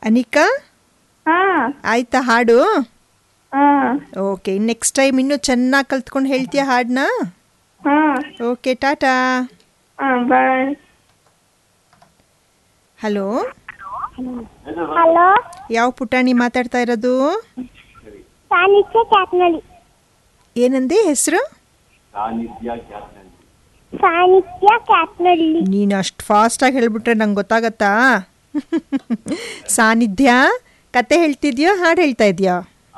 ಅನಿಕಾ ಹಾ ಆಯ್ತಾ ಹಾಡು ಹಾ ಓಕೆ ನೆಕ್ಸ್ಟ್ ಟೈಮ್ ಇನ್ನೂ ಚೆನ್ನಾಗಿ ಕಲ್ತ್ಕೊಂಡು ಹೇಳ್ತೀಯ ಹಾಡನ್ನ ಹಾ ಓಕೆ ಟಾಟಾ ಹಾ ಬಾಯ್ ಹಲೋ ಹಲೋ ಯಾವ ಪುಟಾಣಿ ಮಾತಾಡ್ತಾ ಇರೋದು ಸಾನಿಧ್ಯ ಕ್ಯಾತ್ನಳ್ಳಿ ಏನಂದೆ ಹೆಸರು ಸಾನಿಧ್ಯ ಕ್ಯಾತ್ನಳ್ಳಿ ನೀನು ಅಷ್ಟು ಫಾಸ್ಟಾಗಿ ಹೇಳ್ಬಿಟ್ರೆ ನಂಗೆ ಗೊತ್ತಾಗತ್ತಾ ಸಾನ್ನಿಧ್ಯ ಕತೆ ಹೇಳ್ತಿದ್ಯೋ ಹಾಡು ಹೇಳ್ತಾ ಇದೆಯಾ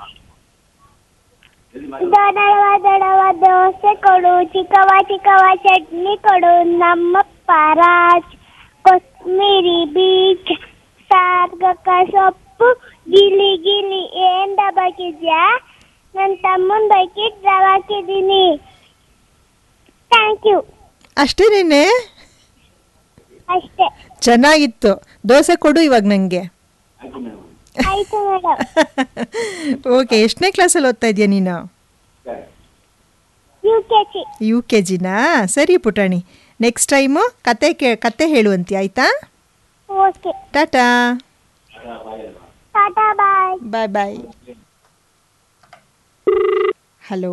ದೊಡವ ದೊಡವ ದೋಸೆ ಕೊಡು ಚಿಕ್ಕವ ಚಿಕ್ಕವ ಚಟ್ನಿ ಕೊಡು ನಮ್ಮ ಪರಾಜ್ ಕೊತ್ಮಿರಿ ಬೀಜ ಸಾರ್ಗಕ ಸೊಪ್ಪು ಗಿಲಿ ಗಿಲಿ ಏನ್ ದಬಾಕಿದ್ಯಾ ನನ್ನ ತಮ್ಮನ್ ಬೈಕಿಟ್ ದಬಾಕಿದ್ದೀನಿ ಥ್ಯಾಂಕ್ ಯು ಅಷ್ಟೇನೇನೆ ಅಷ್ಟೇ ಚೆನ್ನಾಗಿತ್ತು ದೋಸೆ ಕೊಡು ಇವಾಗ ನನಗೆ ಆಯ್ತು ಮೇಡಮ್ ಓಕೆ ಎಷ್ಟನೇ ಕ್ಲಾಸಲ್ಲಿ ಓದ್ತಾ ಇದೆಯಾ ನೀನು U K G U K ಜಿನಾ ಸರಿ ಪುಟಾಣಿ ನೆಕ್ಸ್ಟ್ ಟೈಮು ಕತೆ ಕೇ ಕತೆ ಹೇಳುವಂತಿ ಆಯ್ತಾ okay tata tata bye bye bye hello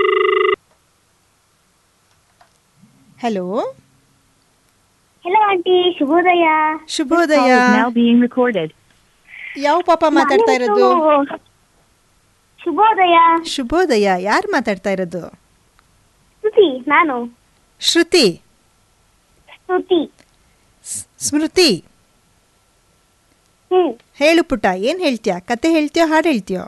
hello hello aunty ಶುಭೋದಯ ಶುಭೋದಯ now being recorded. ಯಾವ ಪಾಪ ಮಾತಾಡ್ತಾ ಇರೋದು ಶುಭೋದಯ ಶುಭೋದಯ ಯಾರು ಮಾತಾಡ್ತಾ ಇರೋದು ಸ್ತುತಿ ನಾನು ಶ್ರುತಿ ಸ್ತುತಿ ಸ್- ಸ್ಮೃತಿ ಹ್ಮ್ ಹೇಳು ಪುಟ್ಟ ಏನು ಹೇಳ್ತೀಯ ಕತೆ ಹೇಳ್ತೀಯೋ ಹಾಡು ಹೇಳ್ತೀಯೋ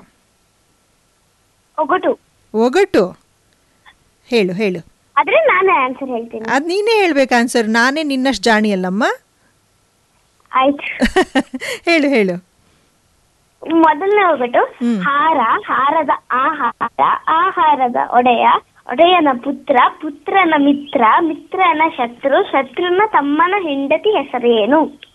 ಒಗಟು ಒಗಟು ಹೇಳು ಹೇಳು ಆದ್ರೆ ನಾನೇ ಆನ್ಸರ್ ಹೇಳ್ತೀನಿ ಅದು ನೀನೇ ಹೇಳ್ಬೇಕು ಆನ್ಸರ್ ನಾನೇ ನಿನ್ನಷ್ಟು ಜಾಣಿ ಅಲ್ಲಮ್ಮ ಆಯ್ತು ಹೇಳು ಹೇಳು ಮೊದಲನೇ ಒಗಟು ಹ್ಮ್. ಹಾರ ಹಾರದ ಆಹಾರ ಆಹಾರದ ಒಡೆಯ ಒಡೆಯನ ಪುತ್ರ ಪುತ್ರನ ಮಿತ್ರ ಮಿತ್ರನ ಶತ್ರು ಶತ್ರುನ ತಮ್ಮನ ಹೆಂಡತಿ ಹೆಸರೇನು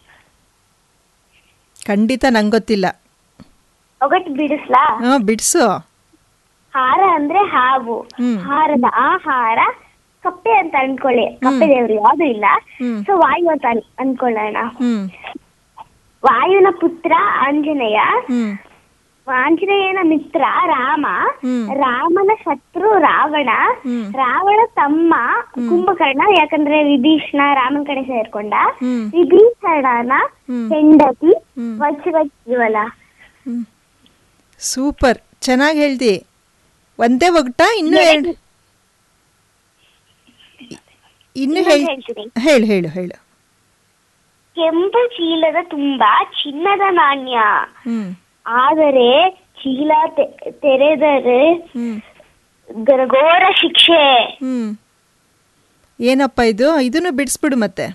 ಖಂಡಿತ ನಂಗೆ ಗೊತ್ತಿಲ್ಲ ಒಗಟು ಬಿಡಿಸ್ಲಾ ಹಾಂ ಬಿಡಿಸು ಹಾರ ಅಂದ್ರೆ ಹಾವು ಹ್ಮ್. ಹಾರದ ಆಹಾರ ಕಪ್ಪೆ ಅಂತ ಅನ್ಕೊಳ್ಳಿ ಕಪ್ಪೆ ದೇವ್ರು ಯಾವ್ದು ಇಲ್ಲ ಹ್ಮ್. ಸೊ ವಾಯು ಅಂತ ಅನ್- ಅನ್ಕೊಳ್ಳೋಣ ಹ್ಞೂ ವಾಯುನ ಪುತ್ರ ಆಂಜನೇಯ ಹ್ಞೂ ಆಂಜನೇಯನ ಮಿತ್ರ ರಾಮ ಹ್ಮ್. ರಾಮನ ಶತ್ರು ರಾವಣ ಹ್ಮ್. ರಾವಣ ತಮ್ಮ ಕುಂಭಕರ್ಣ ಯಾಕಂದ್ರೆ ವಿಭೀಷಣ ರಾಮನ ಕಡೆ ಸೇರ್ಕೊಂಡ ಹ್ಮ್. ವಿಭೀಷಣನ ಹ್ಮ್. ಹೆಂಡತಿ ಹ್ಮ್. ವಜ್ರವಲ್ಲ ಸೂಪರ್ ಚೆನ್ನಾಗಿ ಹೇಳ್ದಿ ಒಂದೇ ಒಗಟ ಇನ್ನೂ ಎರಡು ಇನ್ನು ಇನ್ನೊಂದ್ ಹೇಳಿ ಹೇಳ್ತೀನಿ. ಹೇಳು ಹೇಳು ಹೇಳು ಕೆಂಪು ಚೀಲದ ತುಂಬಾ ಚಿನ್ನದ ನಾಣ್ಯ ಹ್ಞೂ ಆದರೆ ಚೀಲ ತೆ- ತೆರೆದರೆ ಹ್ಞೂ ಘೋರ ಶಿಕ್ಷೆ ಹ್ಞೂ ಏನಪ್ಪ ಇದು ಇದನ್ನು ಬಿಡಿಸ್ಬಿಡು ಮತ್ತೆ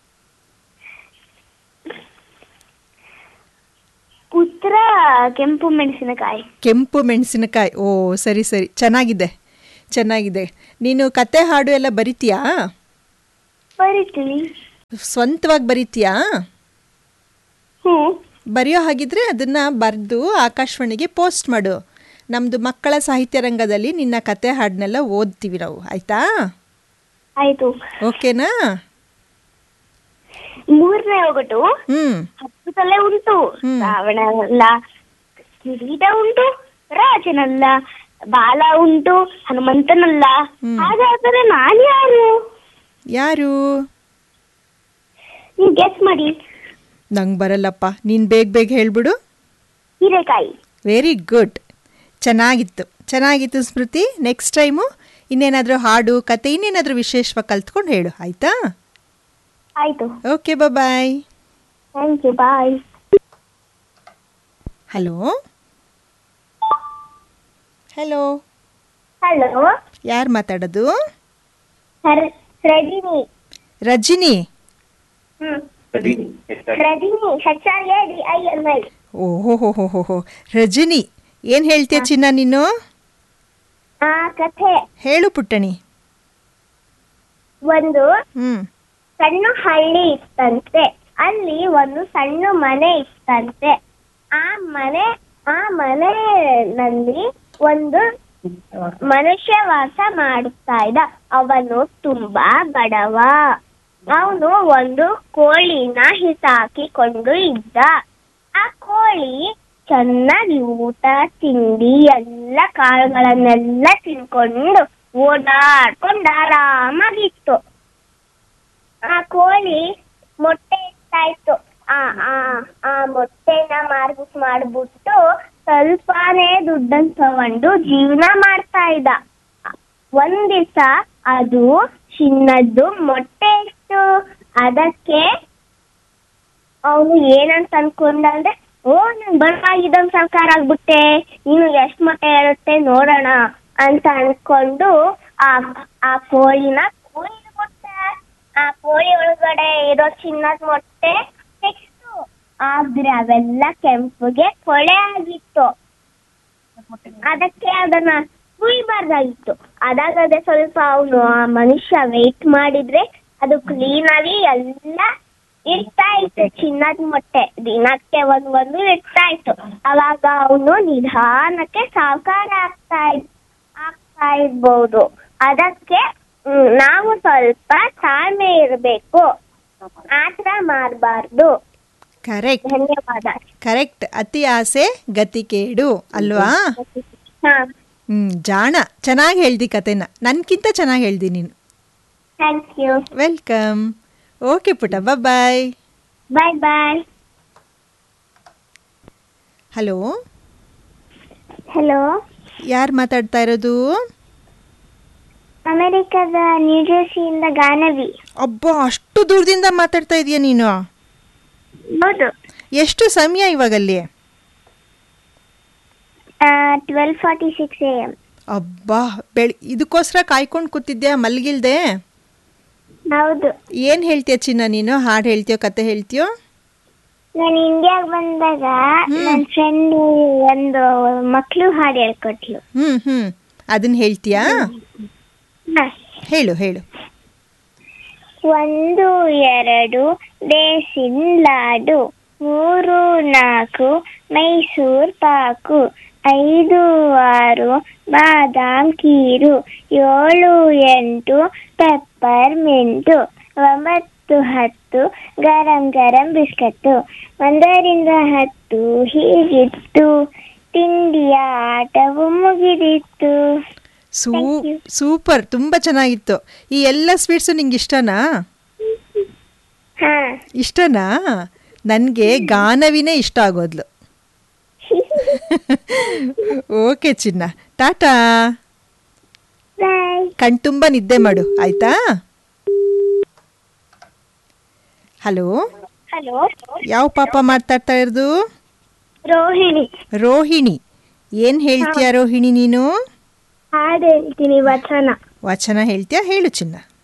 ಪುತ್ರ ಕೆಂಪು ಮೆಣಸಿನಕಾಯಿ ಕೆಂಪು ಮೆಣಸಿನಕಾಯಿ ಓ ಸರಿ ಸರಿ ಚೆನ್ನಾಗಿದೆ ಚೆನ್ನಾಗಿದೆ ನೀನು ಕತೆ ಹಾಡು ಎಲ್ಲ ಬರಿತೀಯಾ ಬರೀತೀನಿ ಸ್ವಂತವಾಗಿ ಬರಿತೀಯಾ ಹ್ಮ್ ಬರೆಯೋ ಹಾಗಿದ್ರೆ ಅದನ್ನು ಬರೆದು ಆಕಾಶವಾಣಿಗೆ ಪೋಸ್ಟ್ ಮಾಡು ನಮ್ಮದು ಮಕ್ಕಳ ಸಾಹಿತ್ಯ ರಂಗದಲ್ಲಿ ನಿನ್ನ ಕತೆ ಹಾಡನ್ನೆಲ್ಲ ಓದ್ತೀವಿ ನಾವು ಆಯಿತಾ ಆಯ್ತು ಓಕೆನಾ ಮೂರನೇ ಒಗಟು ಹ್ಞೂ ಹತ್ತು ತಲೆ ಉಂಟು ಹ್ಮ್. ರಾವಣನಲ್ಲ ಕಿರೀಟ ಉಂಟು ರಾಜನಲ್ಲ ಬಾಲ ಉಂಟು ಹನುಮಂತನಲ್ಲ ಹ್ಮ್. ಹಾಗಾದರೆ ನಾನು ಯಾರು ಯಾರು ನೀವು ಗೆಸ್ ಮಾಡಿ ನಂಗೆ ಬರಲ್ಲಪ್ಪ ನೀನು ಬೇಗ ಬೇಗ ಹೇಳ್ಬಿಡು ಹೀರೆಕಾಯಿ ವೆರಿ ಗುಡ್ ಚೆನ್ನಾಗಿತ್ತು ಚೆನ್ನಾಗಿತ್ತು ಸ್ಮೃತಿ ನೆಕ್ಸ್ಟ್ ಟೈಮು ಇನ್ನೇನಾದರೂ ಹಾಡು ಕತೆ ಇನ್ನೇನಾದರೂ ವಿಶೇಷವಾಗಿ ಕಲ್ತ್ಕೊಂಡು ಹೇಳು ಆಯಿತಾ ಆಯ್ತು okay bye thank you bye hello hello hello ಯಾರು ಮಾತಾಡೋದು ರಜಿನಿ ರಜಿನಿ ಹ್ಮ್ Rajini H R A D I N I ಓಹೋ ಹೋ ಹೋ ಹೋ ಹೋ ರಜಿನಿ ಏನು ಹೇಳ್ತೀಯ ಚಿನ್ನ ನೀನು ಆ ಕಥೆ ಹೇಳು ಪುಟ್ಟಣಿ ಒಂದು ಹ್ಞೂ ಸಣ್ಣ ಹಳ್ಳಿ ಇತ್ತಂತೆ ಅಲ್ಲಿ ಒಂದು ಸಣ್ಣ ಮನೆ ಇತ್ತಂತೆ ಆ ಮನೆ ಆ ಮನೆಯಲ್ಲಿ ಒಂದು ಮನುಷ್ಯ ವಾಸ ಮಾಡುತ್ತಾ ಇದ್ದ ಅವನು ತುಂಬಾ ಬಡವ ಅವನು ಒಂದು ಕೋಳಿನ ಹಿಸಾಕಿಕೊಂಡು ಇದ್ದ ಆ ಕೋಳಿ ಕೋಳಿ ಚೆನ್ನಾಗಿ ಊಟ ತಿಂಡಿ ಎಲ್ಲ ಕಾಳುಗಳನ್ನೆಲ್ಲ ತಿನ್ಕೊಂಡು ಓಡಾಡ್ಕೊಂಡು ಆರಾಮಾಗಿತ್ತು ಆ ಕೋಳಿ ಮೊಟ್ಟೆ ಇಡ್ತಾಯಿತ್ತು ಆ ಆ ಆ ಮೊಟ್ಟೆನ ಮಾರ್ಬಿಟ್ಟು ಮಾಡ್ಬಿಟ್ಟು ಸ್ವಲ್ಪನೇ ದುಡ್ಡನ್ನು ತಗೊಂಡು ಜೀವನ ಮಾಡ್ತಾ ಇದ್ದ ಒಂದ್ ದಿವಸ ಅದು ಚಿನ್ನದ್ದು ಮೊಟ್ಟೆ ಇತ್ತು ಅದಕ್ಕೆ ಅವನು ಏನಂತ ಅನ್ಕೊಂಡಂದ್ರೆ ಓ ನನ್ ಬಡವಾಗಿದ್ದಂಗ್ ಸರ್ಕಾರ ಆಗ್ಬಿಟ್ಟೆ ಇನ್ನು ಎಷ್ಟ್ ಮೊಟ್ಟೆ ಇರುತ್ತೆ ನೋಡೋಣ ಅಂತ ಅನ್ಕೊಂಡು ಆ ಆ ಕೋಳಿನ ಕೊಯ್ದ್ಬಿಟ್ಟೆ ಆ ಕೋಳಿ ಒಳಗಡೆ ಇರೋ ಚಿನ್ನದ ಮೊಟ್ಟೆ ಸಿಕ್ತು ಆದ್ರೆ ಅವೆಲ್ಲ ಕೆಂಪುಗೆ ಕೊಳೆ ಆಗಿತ್ತು ಅದಕ್ಕೆ ಅದನ್ನ ಕುಯ್ಬಾರ್ದಾಗಿತ್ತು ಅದಾಗದೆ ಸ್ವಲ್ಪ ಅವನು ಆ ಮನುಷ್ಯ ವೇಟ್ ಮಾಡಿದ್ರೆ ಅದು ಕ್ಲೀನ್ ಆಗಿ ಎಲ್ಲ ಇರ್ತಾ ಇತ್ತು ಚಿನ್ನದ ಮೊಟ್ಟೆ ದಿನಕ್ಕೆ ಒಂದ್ ಒಂದು ಇರ್ತಾ ಇತ್ತು ಅವಾಗ ಅವನು ನಿಧಾನಕ್ಕೆ ಸಾವುಕಾರ ಆಗ್ತಾ ಇದ್ ಆಗ್ತಾ ಇರ್ಬೋದು ಅದಕ್ಕೆ ಹ್ಮ್, ನಾವು ಸ್ವಲ್ಪ ತಾಳ್ಮೆ ಇರಬೇಕು ಆತರ ಮಾಡಬಾರ್ದು ಕರೆಕ್ಟ್ ಧನ್ಯವಾದ ಕರೆಕ್ಟ್ ಅತಿ ಆಸೆ ಗತಿ ಕೇಡು ಅಲ್ವಾ ಹಾ ಹ್ಮ್ ಜಾಣ ಚೆನ್ನಾಗಿ ಹೇಳ್ದಿ ಕತೆನ ನನ್ಕಿಂತ ಚೆನ್ನಾಗಿ ಹೇಳ್ದಿ ನೀನು ಥ್ಯಾಂಕ್ ಯು ವೆಲ್ಕಮ್ ಓಕೆ ಪುಟ ಬಾಯ್ ಬಾಯ್ ಬಾಯ್ ಹಲೋ ಹಲೋ ಯಾರು ಮಾತಾಡ್ತಾ ಇರೋದು ಅಮೆರಿಕದ ನ್ಯೂಜೆರ್ಸಿಯಿಂದ ಗಾನವಿ ಅಬ್ಬಾ ಅಷ್ಟು ದೂರದಿಂದ ಮಾತಾಡ್ತಾ ಇದೀಯ ನೀನು ಹೌದು ಎಷ್ಟು ಸಮಯ ಇವಾಗಲ್ಲಿ twelve forty six A M ಅಬ್ಬಾ ಬೆಳ್ ಇದಕ್ಕೋಸ್ಕರ ಕಾಯ್ಕೊಂಡು ಕೂತಿದ್ಯಾ ಮಲ್ಗಿಲ್ದೆ ಹೌದು ಏನು ಹೇಳ್ತೀಯ ಚಿನ್ನ ನೀನು ಹಾಡು ಹೇಳ್ತೀಯೋ ಕತೆ ಹೇಳ್ತೀಯೋ ನಾನು ಇಂಡಿಯಾಗೆ ಬಂದಾಗ ನನ್ನ ಫ್ರೆಂಡ್ ಒಂದು ಮಕ್ಕಳು ಹಾಡು ಹೇಳ್ಕೊಟ್ಲು ಹ್ಞೂ ಹ್ಞೂ ಅದನ್ನ ಹೇಳ್ತೀಯಾ ಹೇಳು ಹೇಳು ಒಂದು ಎರಡು ಬೇಸಿನ್ ಲಾಡು ಮೂರು ನಾಲ್ಕು ಮೈಸೂರ್ ಪಾಕು ಐದು ಆರು ಬಾದಾಮ್ ಕೀರು ಏಳು ಎಂಟು ಪೆಪ್ಪರ್ ಮಿಂಟು ಒಂಬತ್ತು ಹತ್ತು ಗರಂ ಗರಂ ಬಿಸ್ಕತ್ತು ಒಂದರಿಂದ ಹತ್ತು ಹೀಗಿತ್ತು ತಿಂಡಿಯ ಆಟವು ಮುಗಿದಿತ್ತು ಸೂ Thank you. ಸೂಪರ್ ತುಂಬ ಚೆನ್ನಾಗಿತ್ತು ಈ ಎಲ್ಲ ಸ್ವೀಟ್ಸು ನಿಂಗೆ ಇಷ್ಟನಾ ಹಾ ಇಷ್ಟನಾ ನನಗೆ ಗಾನವಿನೇ ಇಷ್ಟ ಆಗೋದ್ಲು ಓಕೆ ಚಿನ್ನ ಟಾಟಾ ಬಾಯ್ ಕಣ್ತುಂಬ ನಿದ್ದೆ ಮಾಡು ಆಯ್ತಾ ಹಲೋ ಹಲೋ ಯಾವ ಪಾಪ ಮಾತಾಡ್ತಾ ಇರೋದು ರೋಹಿಣಿ ರೋಹಿಣಿ ಏನು ಹೇಳ್ತೀಯ ರೋಹಿಣಿ ನೀನು ಹಾಡು ಹೇಳ್ತೀನಿ ವಚನ ವಚನ ಹೇಳ್ತೀಯಾ ಹೇಳು ಚಿನ್ನ